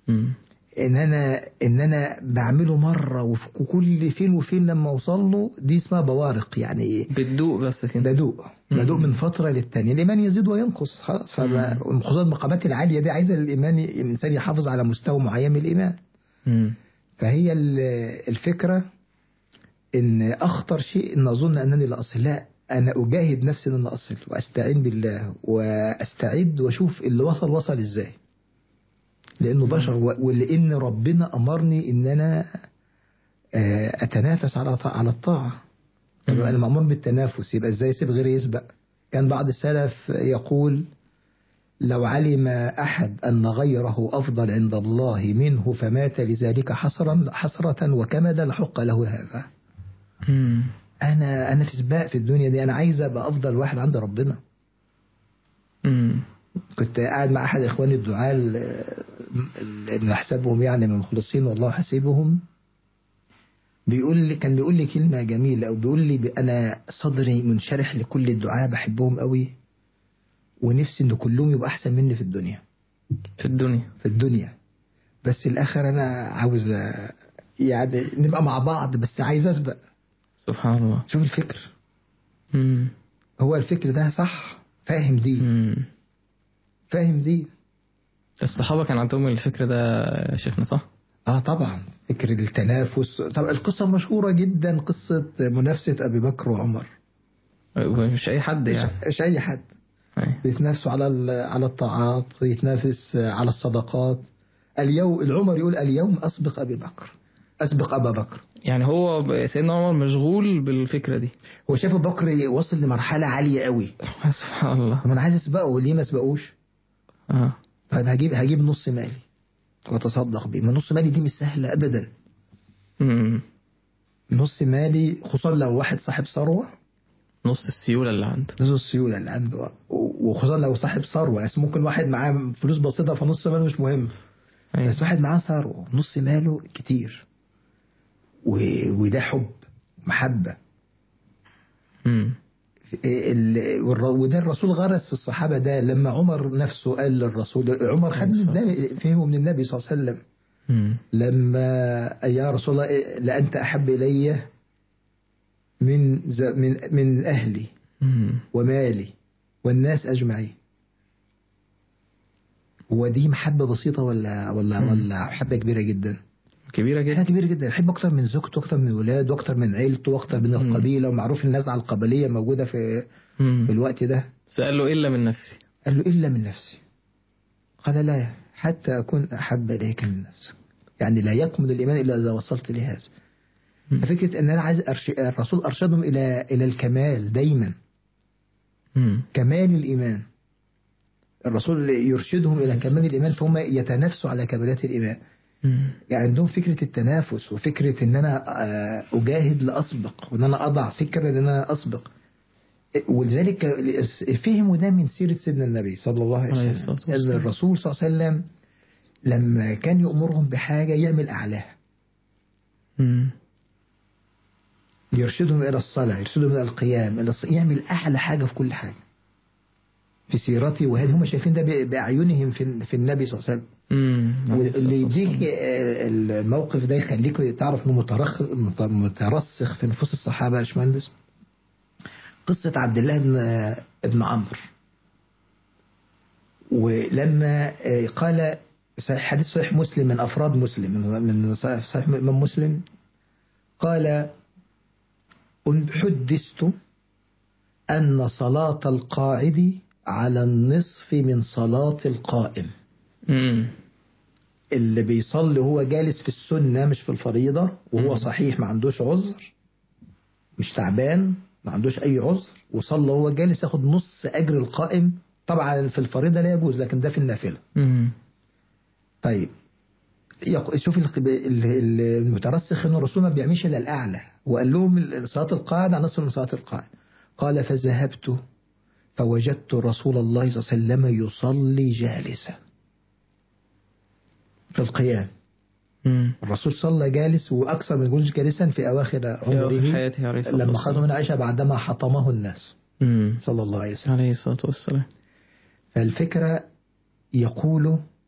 مم. ان انا ان انا بعمله مره وف- وكل فين وفين لما اوصل له دي اسمها بوارق يعني بتدوق بس كده بدوء بدوء من فتره للتانيه الايمان يزيد وينقص خلاص فما- خصوصا المقامات العاليه دي عايزه الايمان الانسان يحافظ على مستوى معين من الايمان مم. فهي ال- الفكره ان اخطر شيء ان اظن انني لا اصل لا انا اجاهد نفسي ان انا اصل واستعين بالله واستعد واشوف اللي وصل وصل ازاي لانه بشر و- ولان ربنا امرني ان انا آه، اتنافس على طا- على الطاعه طب انا مامور بالتنافس يبقى ازاي اسيب غيري يسبق كان بعض السلف يقول لو علم احد ان غيره افضل عند الله منه فمات لذلك حسرا حسره وكمدا لحق له هذا مم. انا انا في سباق في الدنيا دي انا عايز ابقى افضل واحد عند ربنا مم. كنت قاعد مع احد اخواني الدعاة ال- اللي نحسبهم يعني من المخلصين والله حسيبهم بيقول لي كان بيقول لي كلمة جميلة او بيقول لي ب- انا صدري منشرح لكل الدعاة بحبهم قوي ونفسي ان كلهم يبقوا احسن مني في الدنيا في الدنيا في الدنيا بس الاخر انا عاوز أ- يعني نبقى مع بعض بس عايز اسبق سبحان الله شوف الفكر مم. هو الفكر ده صح فاهم دي مم. فاهم دي الصحابة كان عندهم الفكر ده يا شيخنا صح؟ اه طبعا فكر التنافس طبعا القصه مشهوره جدا قصه منافسه ابي بكر وعمر مش أي حد يعني مش, مش اي حد أي. بيتنافسوا على ال- على الطاعات يتنافس على الصدقات اليوم العمر يقول اليوم اسبق ابي بكر اسبق ابا بكر يعني هو ب- سيدنا عمر مشغول بالفكرة دي هو شاف ابو بكر وصل لمرحله عاليه قوي سبحان الله طب انا عايز اسبقه ليه ما اسبقوش آه. طيب هجيب هجيب نص مالي واتصدق بيه ما نص مالي دي مش سهله ابدا مم. نص مالي خصوصا لو واحد صاحب ثروه نص السيولة اللي عنده نص السيوله اللي عنده وخصوصا لو صاحب ثروه يعني ممكن واحد معاه فلوس بسيطه فنص ماله مش مهم أي. بس واحد معاه ثروه نص ماله كتير و... وده حب محبه مم. ال... والر... وده الرسول غرس في الصحابه ده لما عمر نفسه قال للرسول عمر خد من النبي فهمه من النبي صلى الله عليه وسلم مم. لما يا رسول الله إيه، لأنت أحب إلي من ز... من من أهلي مم. ومالي والناس أجمعين ودي محبة بسيطة ولا ولا مم. ولا محبة كبيرة جدا؟ كبيرة حاجة جدا كبيرة جدا يحب أكتر من زوجته أكتر من ولاده أكتر من عيلته أكتر من القبيلة ومعروف النزعة القبلية موجودة في مم. في الوقت ده سأل له إلا من نفسي قال له إلا من نفسي قال لا حتى أكون أحب إليك من نفسك يعني لا يكمل الإيمان إلا إذا وصلت لهذا مم. فكرة أن أنا عايز أرش... الرسول أرشدهم إلى إلى الكمال دايما مم. كمال الإيمان الرسول يرشدهم إلى كمال الإيمان فهم يتنافسوا على كمالات الإيمان مم. يعني عندهم فكرة التنافس وفكرة إن أنا آه، أجاهد لأسبق وإن أنا أضع فكرة إن أنا أسبق ولذلك فهموا ده من سيرة سيدنا النبي صلى الله عليه عليه وسلم الصلاة أن والسلام. الرسول صلى الله عليه وسلم لما كان يأمرهم بحاجة يعمل أعلاها مم. يرشدهم إلى الصلاة يرشدهم إلى القيام إلى الص... يعمل أعلى حاجة في كل حاجة في سيرته وهذه هم شايفين ده ب- بأعينهم في, في النبي صلى الله عليه وسلم مم. واللي يديك آه، الموقف ده يخليك تعرف انه مترخ مت- مترسخ في نفوس الصحابه يا باشمهندس قصه عبد الله بن آه، ابن عمرو ولما آه، قال صحيح حديث صحيح مسلم من افراد مسلم من من صحيح صحيح امام مسلم قال حدثت ان صلاه القاعد على النصف من صلاه القائم مم. اللي بيصلي هو جالس في السنة مش في الفريضة وهو مم. صحيح ما عندوش عذر مش تعبان ما عندوش أي عذر وصلى وهو جالس ياخد نص أجر القائم طبعا في الفريضة لا يجوز لكن ده في النافلة مم. طيب يق- شوف ال- ال- ال- المترسخ ان الرسول ما بيعملش الا الاعلى وقال لهم ال- صلاه القاعده نصف من صلاه القاعده قال فذهبت فوجدت رسول الله صلى الله عليه وسلم يصلي جالسا في القيام مم. الرسول صلى جالس واكثر من جلوس جالسا في اواخر في أواخر عمره حياته عليه الصلاة لما والسلام. خرج من عائشه بعدما حطمه الناس مم. صلى الله عليه وسلم عليه الصلاة والسلام فالفكره يقول